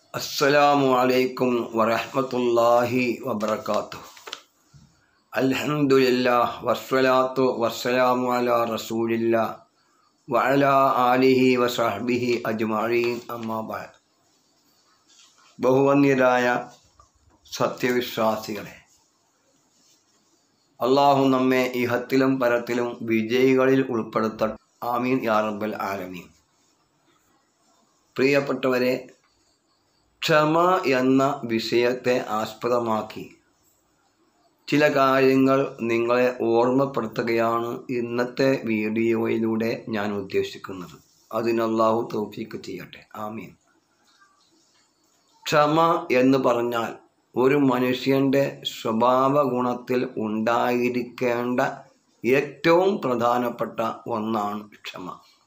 അസ്സലാമു അലൈക്കും വറഹ്മത്തുള്ളാഹി വബറകാതുഹു അൽഹംദുലില്ലാഹ് വസ്സലാത്തു വസ്സലാമു അലാ റസൂലില്ലാ വഅലാ ആലിഹി വസഹ്ബിഹി അജ്മഈൻ അമ്മാ ബഅദ് ബഹുവന്യരായ സത്യവിശ്വാസികളെ അള്ളാഹു നമ്മെ ഇഹത്തിലും പരത്തിലും വിജയികളിൽ ഉൾപ്പെടുത്ത ആമീൻ യാ റബ്ബൽ ആലമീൻ പ്രിയപ്പെട്ടവരെ ക്ഷമ എന്ന വിഷയത്തെ ആസ്പദമാക്കി ചില കാര്യങ്ങൾ നിങ്ങളെ ഓർമ്മപ്പെടുത്തുകയാണ് ഇന്നത്തെ വീഡിയോയിലൂടെ ഞാൻ ഉദ്ദേശിക്കുന്നത് അതിനല്ലാഹു തൗഫീക്ക് ചെയ്യട്ടെ ആമീൻ ക്ഷമ എന്ന് പറഞ്ഞാൽ ഒരു മനുഷ്യൻ്റെ സ്വഭാവ ഗുണത്തിൽ ഉണ്ടായിരിക്കേണ്ട ഏറ്റവും പ്രധാനപ്പെട്ട ഒന്നാണ് ക്ഷമ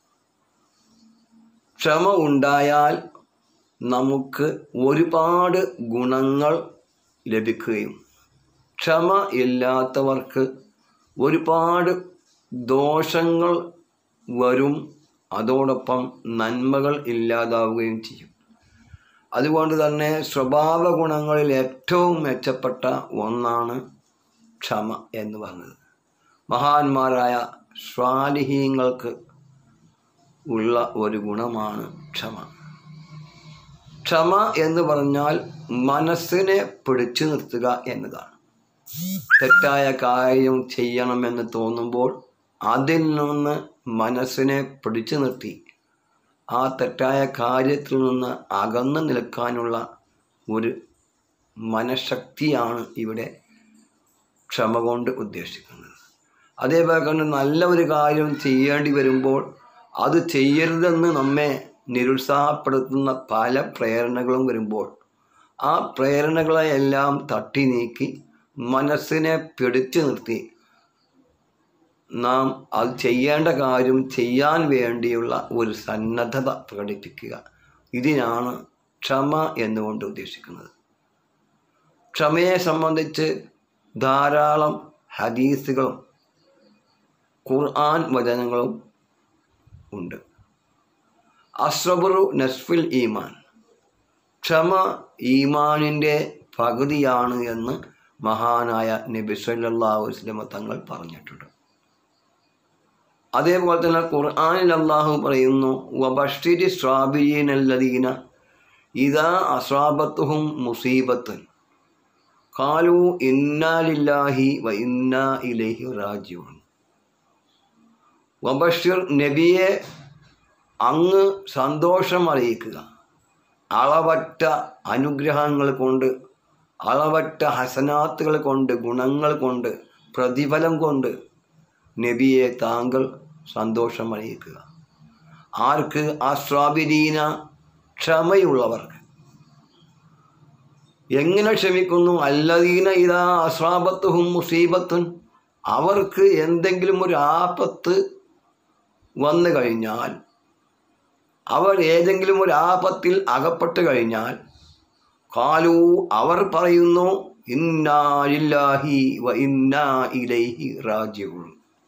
ക്ഷമ ഉണ്ടായാൽ നമുക്ക് ഒരുപാട് ഗുണങ്ങൾ ലഭിക്കുകയും ക്ഷമ ഇല്ലാത്തവർക്ക് ഒരുപാട് ദോഷങ്ങൾ വരും അതോടൊപ്പം നന്മകൾ ഇല്ലാതാവുകയും ചെയ്യും അതുകൊണ്ട് തന്നെ സ്വഭാവ ഗുണങ്ങളിൽ ഏറ്റവും മെച്ചപ്പെട്ട ഒന്നാണ് ക്ഷമ എന്ന് പറഞ്ഞത് മഹാന്മാരായ സ്വാലിഹീങ്ങൾക്ക് ഉള്ള ഒരു ഗുണമാണ് ക്ഷമ ക്ഷമ എന്ന് പറഞ്ഞാൽ മനസ്സിനെ പിടിച്ചു നിർത്തുക എന്നതാണ് തെറ്റായ കാര്യം ചെയ്യണമെന്ന് തോന്നുമ്പോൾ അതിൽ നിന്ന് മനസ്സിനെ പിടിച്ചു നിർത്തി ആ തെറ്റായ കാര്യത്തിൽ നിന്ന് അകന്നു നിൽക്കാനുള്ള ഒരു മനഃശക്തിയാണ് ഇവിടെ ക്ഷമ കൊണ്ട് ഉദ്ദേശിക്കുന്നത് അതേപോലെ തന്നെ നല്ല ഒരു കാര്യം ചെയ്യേണ്ടി വരുമ്പോൾ അത് ചെയ്യരുതെന്ന് നമ്മെ നിരുത്സാഹപ്പെടുത്തുന്ന പല പ്രേരണകളും വരുമ്പോൾ ആ പ്രേരണകളെയെല്ലാം തട്ടി നീക്കി മനസ്സിനെ പിടിച്ചു നിർത്തി നാം അത് ചെയ്യേണ്ട കാര്യം ചെയ്യാൻ വേണ്ടിയുള്ള ഒരു സന്നദ്ധത പ്രകടിപ്പിക്കുക ഇതിനാണ് ക്ഷമ എന്നുകൊണ്ട് ഉദ്ദേശിക്കുന്നത് ക്ഷമയെ സംബന്ധിച്ച് ധാരാളം ഹദീസുകളും ഖുർആൻ വചനങ്ങളും ഉണ്ട് അസ്രബുറു നസ്ഫിൽ ഈമാൻ ക്ഷമ ഈമാനിൻ്റെ പകുതിയാണ് എന്ന് മഹാനായ നബി സല്ലല്ലാഹു അലൈഹി വസല്ലമ തങ്ങൾ പറഞ്ഞിട്ടുണ്ട് അതേപോലെ തന്നെ ഖുർആനിൽ അള്ളാഹു പറയുന്നു വബഷ്ടിരി സ്വാബിയീനല്ലദീന ഇതാ അസ്വാബത്തുഹും മുസീബത്തുൻ കാലു ഇന്നാലില്ലാഹി വ ഇന്നാ ഇലൈഹി റാജിഊൻ വബഷിർ നബിയെ അങ്ങ് സന്തോഷം അറിയിക്കുക അളവറ്റ അനുഗ്രഹങ്ങൾ കൊണ്ട് അളവറ്റ ഹസനാത്തുകൾ കൊണ്ട് ഗുണങ്ങൾ കൊണ്ട് പ്രതിഫലം കൊണ്ട് നബിയെ താങ്കൾ സന്തോഷം അറിയിക്കുക ആർക്ക് അസ്വാബിരീന ക്ഷമയുള്ളവർക്ക് എങ്ങനെ ക്ഷമിക്കുന്നു അല്ലദീന ഇതാ അസ്വാബത്തുഹും മുസീബത്തുൻ അവർക്ക് എന്തെങ്കിലും ഒരു ആപത്ത് വന്നു കഴിഞ്ഞാൽ അവർ ഏതെങ്കിലും ഒരു ആപത്തിൽ അകപ്പെട്ട് കഴിഞ്ഞാൽ കാലു അവർ പറയുന്നു ഇന്നാലില്ലാഹി വ ഇന്നാ ഇലൈഹി റാജിഊൻ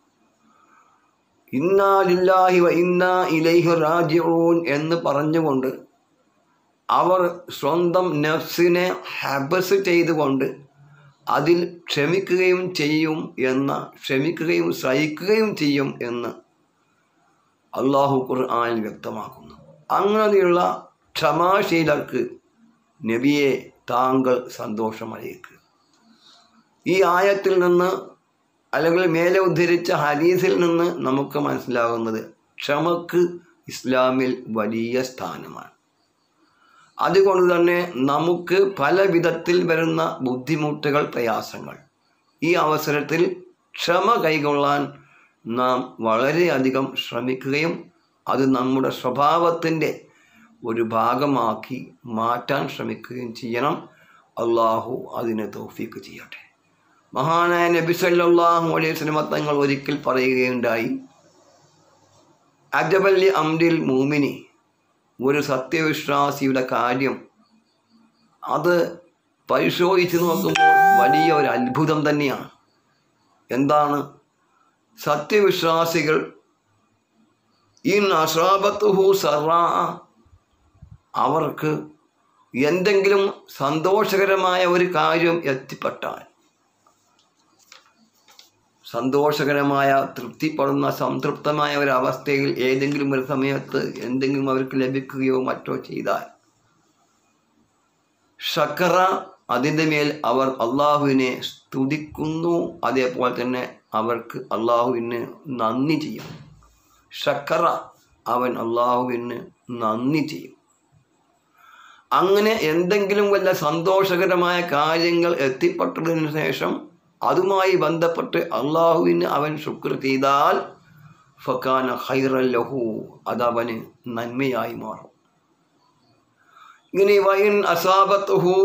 ഇന്നാലില്ലാഹി വ ഇന്നാ ഇലൈഹി റാജിഊൻ എന്ന് പറഞ്ഞുകൊണ്ട് അവർ സ്വന്തം നഫ്സിനെ ഹബസ് ചെയ്തുകൊണ്ട് അതിൽ ക്ഷമിക്കുകയും ചെയ്യും എന്ന ക്ഷമിക്കുകയും സഹിക്കുകയും ചെയ്യും എന്ന് അള്ളാഹു ഖുർആാനിൽ വ്യക്തമാക്കുന്നു അങ്ങനെയുള്ള ക്ഷമാശീലർക്ക് നബിയെ താങ്കൾ സന്തോഷമറിയിക്കുക ഈ ആയത്തിൽ നിന്ന് അല്ലെങ്കിൽ മേലെ ഉദ്ധരിച്ച ഹദീസിൽ നിന്ന് നമുക്ക് മനസ്സിലാകുന്നത് ക്ഷമക്ക് ഇസ്ലാമിൽ വലിയ സ്ഥാനമാണ് അതുകൊണ്ട് തന്നെ നമുക്ക് പല വിധത്തിൽ വരുന്ന ബുദ്ധിമുട്ടുകൾ പ്രയാസങ്ങൾ ഈ അവസരത്തിൽ ക്ഷമ കൈകൊള്ളാൻ നാം വളരെയധികം ശ്രമിക്കുകയും അത് നമ്മുടെ സ്വഭാവത്തിൻ്റെ ഒരു ഭാഗമാക്കി മാറ്റാൻ ശ്രമിക്കുകയും ചെയ്യണം അള്ളാഹു അതിന് തോഫീക്ക് ചെയ്യട്ടെ മഹാനായ നബി സല്ലല്ലാഹു അലൈഹി വസല്ലമ തങ്ങൾ ഒരിക്കൽ പറയുകയുണ്ടായി അജബല്ലി അംരിൽ മൂമിനി ഒരു സത്യവിശ്വാസിയുടെ കാര്യം അത് പരിശോധിച്ച് നോക്കുമ്പോൾ വലിയ ഒരു അത്ഭുതം തന്നെയാണ് എന്താണ് സത്യവിശ്വാസികൾ ഇൻ അസാബത്തുഹു സറ അവർക്ക് എന്തെങ്കിലും സന്തോഷകരമായ ഒരു കാര്യം എത്തിപ്പെട്ടാൽ സന്തോഷകരമായ തൃപ്തിപ്പെടുന്ന സംതൃപ്തമായ ഒരു അവസ്ഥയിൽ ഏതെങ്കിലും ഒരു സമയത്ത് എന്തെങ്കിലും അവർക്ക് ലഭിക്കുകയോ മറ്റോ ചെയ്താൽ ഷക്കറ അതിൻ്റെ മേൽ അവർ അള്ളാഹുവിനെ സ്തുതിക്കുന്നു അതേപോലെ തന്നെ അവർക്ക് അള്ളാഹുവിന് നന്ദി ചെയ്യും ഷക്കറ അവൻ അള്ളാഹുവിന് നന്ദി ചെയ്യും അങ്ങനെ എന്തെങ്കിലും വല്ല സന്തോഷകരമായ കാര്യങ്ങൾ എത്തിപ്പെട്ടതിന് ശേഷം അതുമായി ബന്ധപ്പെട്ട് അള്ളാഹുവിന് അവൻ ശുക്ർ ചെയ്താൽ ഫക്കാന ഹൈറല്ലഹു അതവന് നന്മയായി മാറും ഇങ്ങനെ വൈൻ അസാബത്തുഹു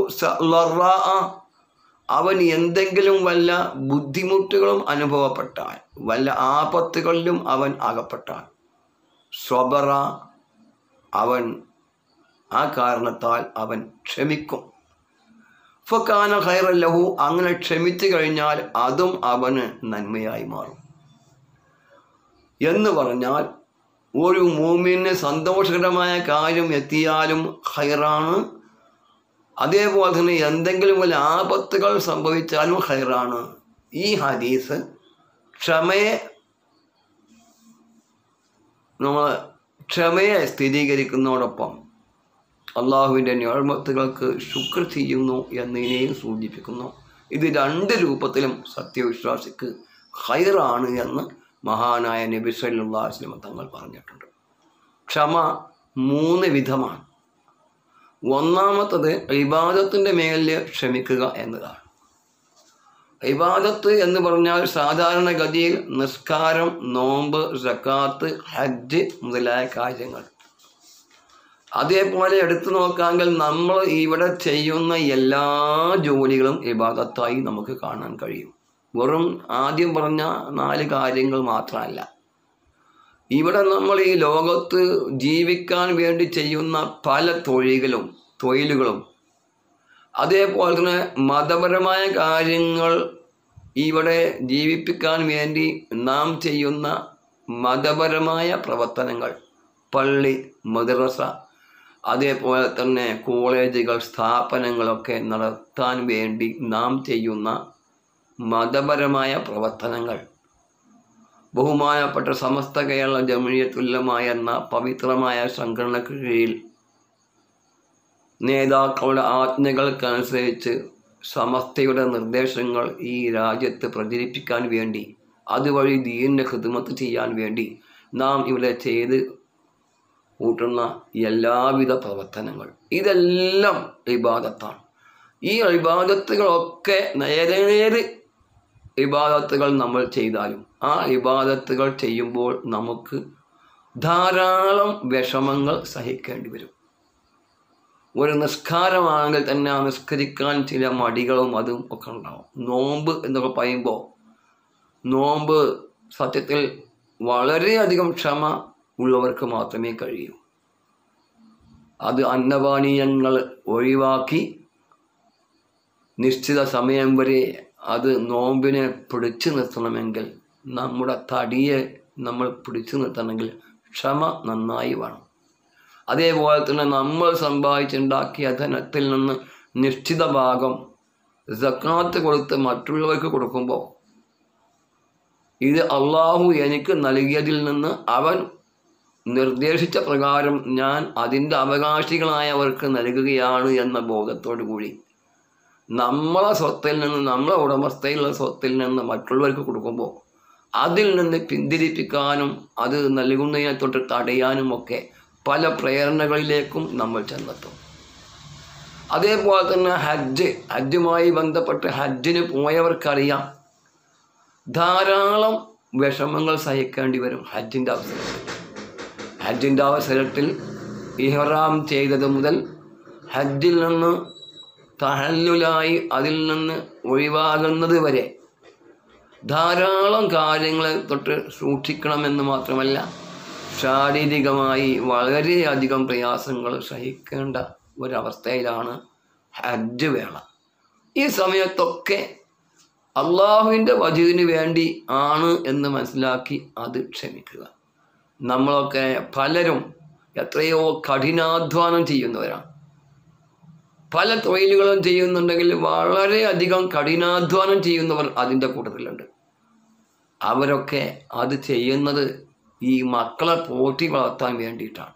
അവൻ എന്തെങ്കിലും വല്ല ബുദ്ധിമുട്ടുകളും അനുഭവപ്പെട്ടാൽ വല്ല ആപത്തുകളിലും അവൻ അകപ്പെട്ടാൽ സ്വബറ അവൻ ആ കാരണത്താൽ അവൻ ക്ഷമിക്കും ഫക്കാന ഖൈറല്ലഹു അങ്ങനെ ക്ഷമിച്ചു കഴിഞ്ഞാൽ അതും അവന് നന്മയായി മാറും എന്ന് പറഞ്ഞാൽ ഒരു മൂമിന് സന്തോഷകരമായ കാര്യം എത്തിയാലും ഹൈറാണ് അതേപോലെ തന്നെ എന്തെങ്കിലും വല്ല ആപത്തുകൾ സംഭവിച്ചാലും ഹൈറാണ് ഈ ഹദീസ് ക്ഷമയെ നമ്മൾ ക്ഷമയെ സ്ഥിരീകരിക്കുന്നതോടൊപ്പം അള്ളാഹുവിൻ്റെ ഞാഴ്മത്തുകൾക്ക് ശുക്ർ ചെയ്യുന്നു എന്നതിനെയും സൂചിപ്പിക്കുന്നു ഇത് രണ്ട് രൂപത്തിലും സത്യവിശ്വാസിക്ക് ഹൈറാണ് എന്ന് മഹാനായ നബി സല്ലല്ലാഹു അലൈഹി വസല്ലം തങ്ങൾ പറഞ്ഞിട്ടുണ്ട് ക്ഷമ മൂന്ന് വിധമാണ് ഒന്നാമത്തത് ഇബാദത്തിൻ്റെ മേലിൽ ക്ഷമിക്കുക എന്നതാണ് ഇബാദത്ത് എന്ന് പറഞ്ഞാൽ സാധാരണഗതിയിൽ നിസ്കാരം നോമ്പ് സക്കാത്ത് ഹജ്ജ് മുതലായ കാര്യങ്ങൾ അതേപോലെ എടുത്തു നോക്കാമെങ്കിൽ നമ്മൾ ഇവിടെ ചെയ്യുന്ന എല്ലാ ജോലികളും ഇബാദത്തായി നമുക്ക് കാണാൻ കഴിയും വെറും ആദ്യം പറഞ്ഞ നാല് കാര്യങ്ങൾ മാത്രമല്ല ഇവിടെ നമ്മൾ ഈ ലോകത്ത് ജീവിക്കാൻ വേണ്ടി ചെയ്യുന്ന പല തൊഴിലുകളും തൊഴിലുകളും അതേപോലെ തന്നെ മതപരമായ കാര്യങ്ങൾ ഇവിടെ ജീവിപ്പിക്കാൻ വേണ്ടി നാം ചെയ്യുന്ന മതപരമായ പ്രവർത്തനങ്ങൾ പള്ളി മദ്രസ അതേപോലെ തന്നെ കോളേജുകൾ സ്ഥാപനങ്ങളൊക്കെ നടത്താൻ വേണ്ടി നാം ചെയ്യുന്ന മതപരമായ പ്രവർത്തനങ്ങൾ ബഹുമാനപ്പെട്ട സമസ്ത കേരള ജമീയത്തുല്ലമായ എന്ന പവിത്രമായ സംഘടനയ്ക്ക് കീഴിൽ നേതാക്കളുടെ ആജ്ഞകൾക്കനുസരിച്ച് സമസ്തയുടെ നിർദ്ദേശങ്ങൾ ഈ രാജ്യത്ത് പ്രചരിപ്പിക്കാൻ വേണ്ടി അതുവഴി ദീനിൻ്റെ ഹിദ്മത്ത് ചെയ്യാൻ വേണ്ടി നാം ഇവിടെ ചെയ്ത് കൂട്ടുന്ന എല്ലാവിധ പ്രവർത്തനങ്ങൾ ഇതെല്ലാം ഇബാദത്താണ് ഈ ഇബാദത്തുകളൊക്കെ നേരേത് ഇബാദത്തുകൾ നമ്മൾ ചെയ്താലും ആ ഇബാദത്തുകൾ ചെയ്യുമ്പോൾ നമുക്ക് ധാരാളം വിഷമങ്ങൾ സഹിക്കേണ്ടി വരും ഒരു നിസ്കാരമാണെങ്കിൽ തന്നെ ആ നിസ്കരിക്കാൻ ചില മടികളും അതും ഒക്കെ ഉണ്ടാവും നോമ്പ് എന്നൊക്കെ പറയുമ്പോൾ നോമ്പ് സത്യത്തിൽ വളരെയധികം ക്ഷമ ഉള്ളവർക്ക് മാത്രമേ കഴിയൂ അത് അന്നപാനീയങ്ങൾ ഒഴിവാക്കി നിശ്ചിത സമയം വരെ അത് നോമ്പിനെ പിടിച്ചു നിർത്തണമെങ്കിൽ നമ്മുടെ തടിയെ നമ്മൾ പിടിച്ചു നിർത്തണമെങ്കിൽ ക്ഷമ നന്നായി വേണം അതേപോലെ തന്നെ നമ്മൾ സമ്പാദിച്ചുണ്ടാക്കിയ ധനത്തിൽ നിന്ന് നിശ്ചിത ഭാഗം സക്കാത്ത് കൊടുത്ത് മറ്റുള്ളവർക്ക് കൊടുക്കുമ്പോൾ ഇത് അള്ളാഹു എനിക്ക് നൽകിയതിൽ നിന്ന് അവൻ നിർദ്ദേശിച്ച പ്രകാരം ഞാൻ അതിൻ്റെ അവകാശികളായവർക്ക് നൽകുകയാണ് എന്ന ബോധത്തോടു കൂടി നമ്മളെ സ്വത്തിൽ നിന്ന് നമ്മളെ ഉടമസ്ഥയിലുള്ള സ്വത്തിൽ നിന്ന് മറ്റുള്ളവർക്ക് കൊടുക്കുമ്പോൾ അതിൽ നിന്ന് പിന്തിരിപ്പിക്കാനും അത് നൽകുന്നതിനെ തൊട്ട് തടയാനും ഒക്കെ പല പ്രേരണകളിലേക്കും നമ്മൾ ചെന്നെത്തും അതേപോലെ തന്നെ ഹജ്ജ് ഹജ്ജുമായി ബന്ധപ്പെട്ട് ഹജ്ജിന് പോയവർക്കറിയാം ധാരാളം വിഷമങ്ങൾ സഹിക്കേണ്ടി വരും ഹജ്ജിൻ്റെ അവസരത്തിൽ ഹജ്ജിൻ്റെ അവസരത്തിൽ ഇഹ്റാം ചെയ്തത് മുതൽ ഹജ്ജിൽ നിന്ന് തഹല്ലുലായി അതിൽ നിന്ന് ഒഴിവാകുന്നത് വരെ ധാരാളം കാര്യങ്ങളെ തൊട്ട് സൂക്ഷിക്കണമെന്ന് മാത്രമല്ല ശാരീരികമായി വളരെയധികം പ്രയാസങ്ങൾ സഹിക്കേണ്ട ഒരവസ്ഥയിലാണ് ഹജ്ജ് വേള ഈ സമയത്തൊക്കെ അള്ളാഹുവിൻ്റെ വജുവിന് വേണ്ടി ആണ് എന്ന് മനസ്സിലാക്കി അത് ക്ഷമിക്കുക നമ്മളൊക്കെ പലരും എത്രയോ കഠിനാധ്വാനം ചെയ്യുന്നവരാണ് പല തൊഴിലുകളും ചെയ്യുന്നുണ്ടെങ്കിൽ വളരെയധികം കഠിനാധ്വാനം ചെയ്യുന്നവർ അതിൻ്റെ കൂട്ടത്തിലുണ്ട് അവരൊക്കെ അത് ചെയ്യുന്നത് ഈ മക്കളെ പോറ്റി വളർത്താൻ വേണ്ടിയിട്ടാണ്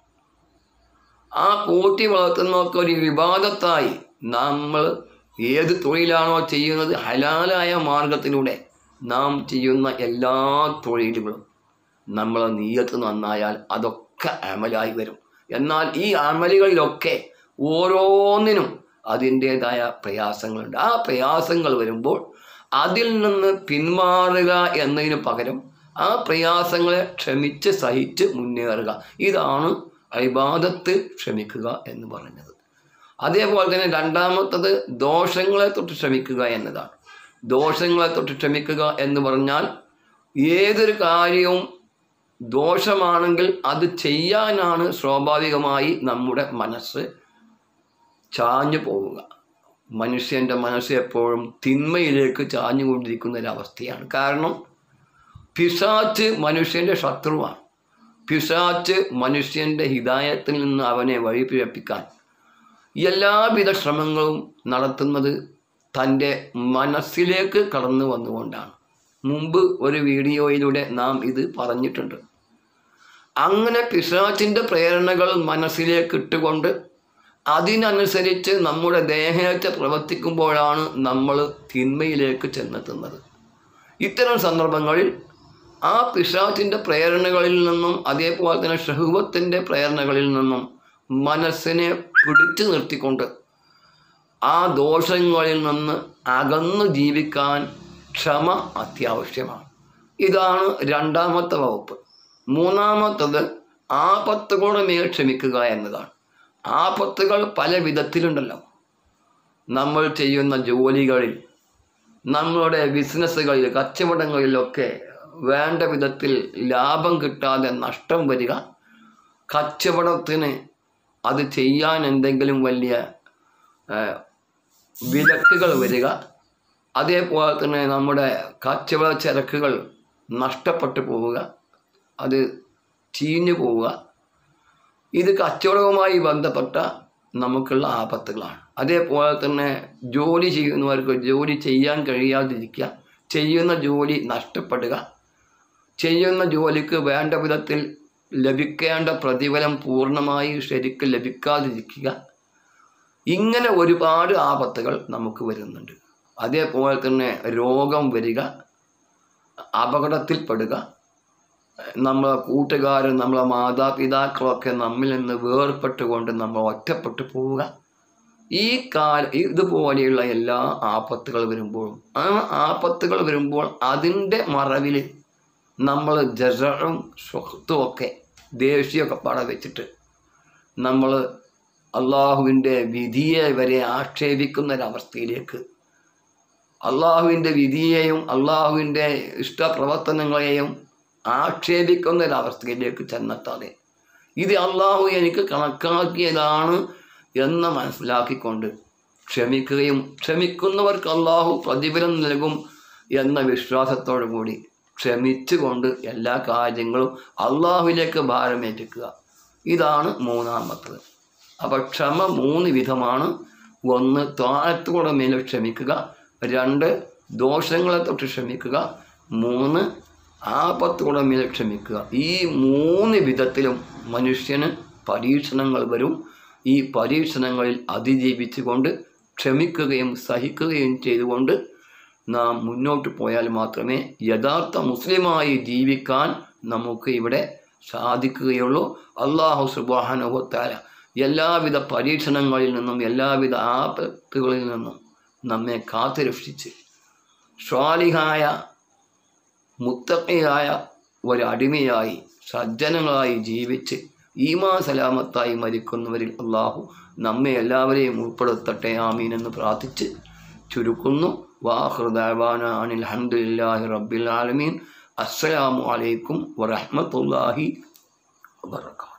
ആ പോറ്റി വളർത്തുന്നതൊക്കെ ഒരു വിവാദത്തായി നമ്മൾ ഏത് തൊഴിലാണോ ചെയ്യുന്നത് ഹലാലായ മാർഗത്തിലൂടെ നാം ചെയ്യുന്ന എല്ലാ തൊഴിലുകളും നമ്മളെ നീയത്ത് നന്നായാൽ അതൊക്കെ അമലായി വരും എന്നാൽ ഈ അമലുകളിലൊക്കെ ഓരോന്നിനും അതിൻ്റേതായ പ്രയാസങ്ങളുണ്ട് ആ പ്രയാസങ്ങൾ വരുമ്പോൾ അതിൽ നിന്ന് പിന്മാറുക എന്നതിന് പകരം ആ പ്രയാസങ്ങളെ ക്ഷമിച്ച് സഹിച്ച് മുന്നേറുക ഇതാണ് അഭിബാധത്ത് ക്ഷമിക്കുക എന്ന് പറഞ്ഞത് അതേപോലെ തന്നെ രണ്ടാമത്തത് ദോഷങ്ങളെ തൊട്ട് ക്ഷമിക്കുക എന്നതാണ് ദോഷങ്ങളെ തൊട്ട് ക്ഷമിക്കുക എന്ന് പറഞ്ഞാൽ ഏതൊരു കാര്യവും ദോഷമാണെങ്കിൽ അത് ചെയ്യാനാണ് സ്വാഭാവികമായി നമ്മുടെ മനസ്സ് ചാഞ്ഞു പോവുക മനുഷ്യൻ്റെ മനസ്സ് എപ്പോഴും തിന്മയിലേക്ക് ചാഞ്ഞുകൊണ്ടിരിക്കുന്ന ഒരവസ്ഥയാണ് കാരണം പിശാച്ച് മനുഷ്യൻ്റെ ശത്രുവാണ് പിശാച്ച് മനുഷ്യൻ്റെ ഹിതായത്തിൽ നിന്ന് അവനെ വഴിപിഴപ്പിക്കാൻ എല്ലാവിധ ശ്രമങ്ങളും നടത്തുന്നത് തൻ്റെ മനസ്സിലേക്ക് കടന്നു വന്നുകൊണ്ടാണ് മുമ്പ് ഒരു വീഡിയോയിലൂടെ നാം ഇത് പറഞ്ഞിട്ടുണ്ട് അങ്ങനെ പിശാച്ചിൻ്റെ പ്രേരണകൾ മനസ്സിലേക്ക് ഇട്ടുകൊണ്ട് അതിനനുസരിച്ച് നമ്മുടെ ദേഹത്തെ പ്രവർത്തിക്കുമ്പോഴാണ് നമ്മൾ തിന്മയിലേക്ക് ചെന്നെത്തുന്നത് ഇത്തരം സന്ദർഭങ്ങളിൽ ആ പിശാച്ചിൻ്റെ പ്രേരണകളിൽ നിന്നും അതേപോലെ തന്നെ ഷഹുവത്തിൻ്റെ പ്രേരണകളിൽ നിന്നും മനസ്സിനെ പിടിച്ചു നിർത്തിക്കൊണ്ട് ആ ദോഷങ്ങളിൽ നിന്ന് അകന്നു ജീവിക്കാൻ ക്ഷമ അത്യാവശ്യമാണ് ഇതാണ് രണ്ടാമത്തെ വകുപ്പ് മൂന്നാമത്തത് ആപത്തുകളുടെ മേൽ ക്ഷമിക്കുക എന്നതാണ് ആപത്തുകൾ പല വിധത്തിലുണ്ടല്ലോ നമ്മൾ ചെയ്യുന്ന ജോലികളിൽ നമ്മളുടെ ബിസിനസ്സുകളിൽ കച്ചവടങ്ങളിലൊക്കെ വേണ്ട വിധത്തിൽ ലാഭം കിട്ടാതെ നഷ്ടം വരിക കച്ചവടത്തിന് അത് ചെയ്യാൻ എന്തെങ്കിലും വലിയ ഏഹ്, വിലക്കുകൾ വരിക അതേപോലെ തന്നെ നമ്മുടെ കച്ചവട ചരക്കുകൾ നഷ്ടപ്പെട്ടു പോവുക അത് ചീഞ്ഞു പോവുക ഇത് കച്ചവടവുമായി ബന്ധപ്പെട്ട നമുക്കുള്ള ആപത്തുകളാണ് അതേപോലെ തന്നെ ജോലി ചെയ്യുന്നവർക്ക് ജോലി ചെയ്യാൻ കഴിയാതിരിക്കുക ചെയ്യുന്ന ജോലി നഷ്ടപ്പെടുക ചെയ്യുന്ന ജോലിക്ക് വേണ്ട വിധത്തിൽ ലഭിക്കേണ്ട പ്രതിഫലം പൂർണ്ണമായി ശരിക്കും ലഭിക്കാതിരിക്കുക ഇങ്ങനെ ഒരുപാട് ആപത്തുകൾ നമുക്ക് വരുന്നുണ്ട് അതേപോലെ തന്നെ രോഗം വരിക അപകടത്തിൽപ്പെടുക നമ്മളെ കൂട്ടുകാരും നമ്മളെ മാതാപിതാക്കളൊക്കെ നമ്മിൽ നിന്ന് വേർപെട്ടുകൊണ്ട് നമ്മൾ ഒറ്റപ്പെട്ടു പോവുക ഈ കാല ഇതുപോലെയുള്ള എല്ലാ ആപത്തുകൾ വരുമ്പോഴും ആ ആപത്തുകൾ വരുമ്പോൾ അതിൻ്റെ മറവിൽ നമ്മൾ ജസറും സ്വത്തും ഒക്കെ ദേഷ്യമൊക്കെ പട വെച്ചിട്ട് നമ്മൾ അള്ളാഹുവിൻ്റെ വിധിയെ വരെ ആക്ഷേപിക്കുന്ന ഒരവസ്ഥയിലേക്ക് അള്ളാഹുവിൻ്റെ വിധിയെയും അള്ളാഹുവിൻ്റെ ഇഷ്ടപ്രവർത്തനങ്ങളെയും ആക്ഷേപിക്കുന്ന ഒരവസ്ഥയിലേക്ക് ചെന്നെത്താതെ ഇത് അള്ളാഹു എനിക്ക് കണക്കാക്കിയതാണ് എന്ന് മനസ്സിലാക്കിക്കൊണ്ട് ക്ഷമിക്കുകയും ക്ഷമിക്കുന്നവർക്ക് അള്ളാഹു പ്രതിഫലം നൽകും എന്ന വിശ്വാസത്തോടു കൂടി ക്ഷമിച്ചുകൊണ്ട് എല്ലാ കാര്യങ്ങളും അള്ളാഹുവിലേക്ക് ഭാരമേറ്റിക്കുക ഇതാണ് മൂന്നാമത്തത് അപ്പോൾ ക്ഷമ മൂന്ന് വിധമാണ് ഒന്ന് താഴത്തോടെ മേലെ ക്ഷമിക്കുക രണ്ട് ദോഷങ്ങളെ തൊട്ട് ക്ഷമിക്കുക മൂന്ന് ആപത്തോടെ മേലെ ക്ഷമിക്കുക ഈ മൂന്ന് വിധത്തിലും മനുഷ്യന് പരീക്ഷണങ്ങൾ വരും ഈ പരീക്ഷണങ്ങളിൽ അതിജീവിച്ചുകൊണ്ട് ക്ഷമിക്കുകയും സഹിക്കുകയും ചെയ്തുകൊണ്ട് നാം മുന്നോട്ട് പോയാൽ മാത്രമേ യഥാർത്ഥ മുസ്ലിമായി ജീവിക്കാൻ നമുക്ക് ഇവിടെ സാധിക്കുകയുള്ളൂ അള്ളാഹു സുബാനുഭവത്താല എല്ലാവിധ പരീക്ഷണങ്ങളിൽ നിന്നും എല്ലാവിധ ആപത്തുകളിൽ നിന്നും നമ്മെ കാത്തുരക്ഷിച്ച് സ്വാലിഹായ മുത്തക്കയായ ഒരടിമയായി സജ്ജനങ്ങളായി ജീവിച്ച് ഈമാ സലാമത്തായി മരിക്കുന്നവരിൽ അള്ളാഹു നമ്മെ എല്ലാവരെയും ഉൾപ്പെടുത്തട്ടെ ആമീൻ എന്ന് പ്രാർത്ഥിച്ച് ചുരുക്കുന്നു വാഹൃദാന അനിൽ അഹമ്മദില്ലാഹി റബ്ബിൽ ആലമീൻ അസ്സലാമു അലൈക്കും വറഹ്മത്തുള്ളാഹി വബറകാതുഹു